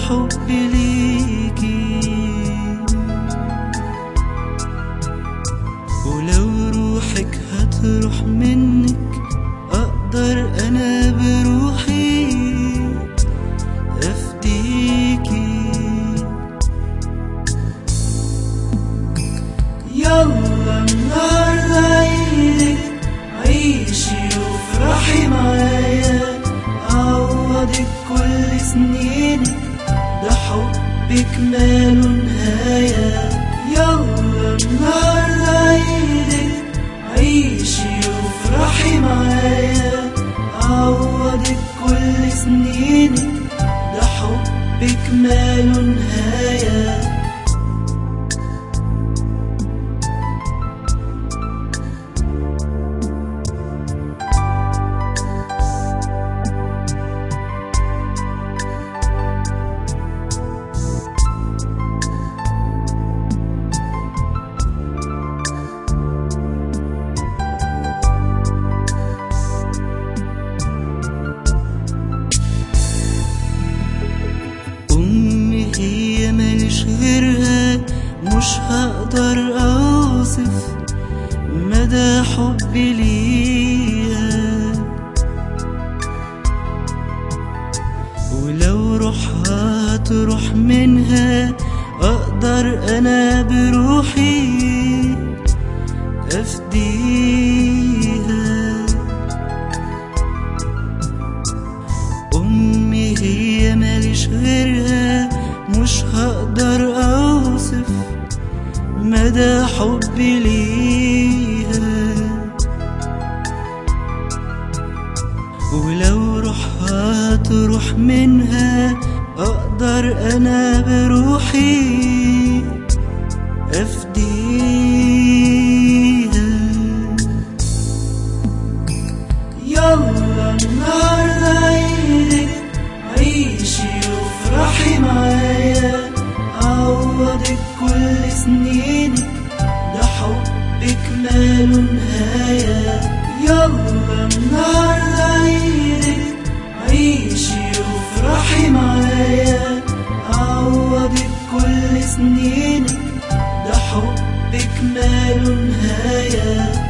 حبي ليكي ولو روحك هتروح منك اقدر انا بروحي افديكي يلا النهارده عيدك عيشي وافرحي معايا عوضك كل سنينك ده حبك ماله نهاية يلا النهارده عيدك عيشي وافرحي معايا عوضك كل سنينك ده حبك ماله نهايه أمي هي ماليش غيرها مش هقدر أوصف مدى حبي ليها ولو روحها هتروح منها أقدر أنا بروحي أفديها أمي هي ماليش غيرها مش هقدر أوصف مدى حبي ليها ولو روحها تروح منها أقدر أنا بروحي أفديها يلا النهارده عيدك عيشي وافرحي معايا عوضك كل سنينك ده حبك ماله نهاية يلا النهارده عيدك عيشي وافرحي معايا عوضك كل سنينك ده حبك ماله نهايه